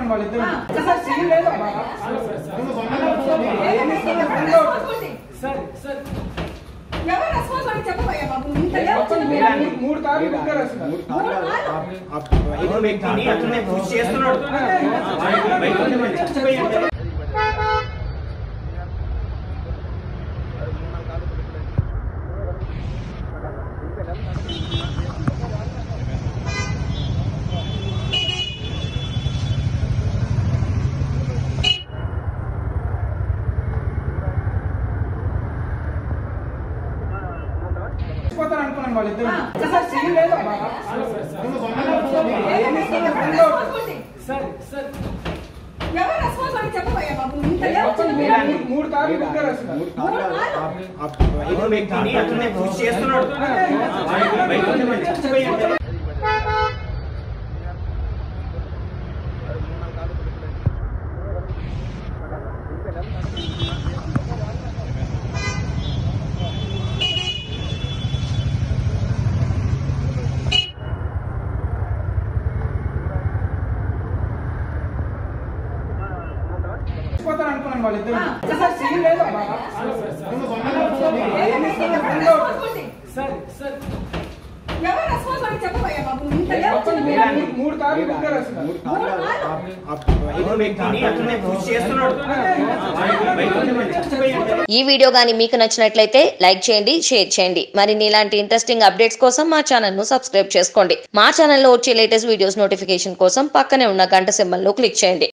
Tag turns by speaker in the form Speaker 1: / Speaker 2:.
Speaker 1: అనుకున్నాను వాళ్ళిద్దరు sir scene లేదు అమ్మా. ఏం ఇస్తున్నా? friend out.
Speaker 2: సరే సరే
Speaker 3: ఎవరు రెస్పాన్సిబిలిటీ చెప్పబోయా బాబు ఇంత
Speaker 1: మొత్తం
Speaker 3: లేవు
Speaker 1: మూడు- మూడు- మూడు కార్లు కుట్టారు అసలు
Speaker 4: ఐదో వ్యక్తిని అతనే పుష్ చేస్తున్నాడు బయట ఉంది మరి చచ్చిపోయాడు
Speaker 1: చచ్చిపోతారు అనుకున్నాను వాళ్ళిద్దరు సార్ సీన్ లేదు అమ్మా. ఏం ఇస్తున్నా? friend out.
Speaker 2: సరే సరే
Speaker 3: ఎవరు రెస్పాన్సిబిలిటీ చెప్పబోయా బాబు ఇంత
Speaker 1: మొత్తం
Speaker 3: లేవు
Speaker 1: మూడు- మూడు కార్లు కుట్టారు అసలు
Speaker 4: ఐదో వ్యక్తిని అతనే పుష్ చేస్తున్నాడు బయట ఉంది మరి చచ్చిపోయాడు
Speaker 1: చచ్చిపోతారు అనుకున్నాను వాళ్ళిద్దరు సార్ సీన్ లేదు అమ్మా. ఏం ఇస్తున్నా? friend out.
Speaker 2: సరే సరే
Speaker 3: ఎవరు రెస్పాన్సిబిలిటీ చెప్పబోయా బాబు ఇంత
Speaker 1: మొత్తం
Speaker 3: లేవు
Speaker 1: మూడు- మూడు కార్లు కుట్టారు అసలు
Speaker 4: ఐదో వ్యక్తిని అతనే పుష్ చేస్తున్నాడు బయట ఉంది మరి చచ్చిపోయాడు
Speaker 5: ఈ వీడియో గానీ మీకు నచ్చినట్లయితే లైక్ చేయండి షేర్ చేయండి మరిన్ని ఇలాంటి ఇంట్రెస్టింగ్ అప్డేట్స్ కోసం మా ఛానల్ ను సబ్స్క్రైబ్ చేసుకోండి మా ఛానల్లో వచ్చే లేటెస్ట్ వీడియోస్ నోటిఫికేషన్ కోసం పక్కనే ఉన్న గంట సింబల్ ను క్లిక్ చేయండి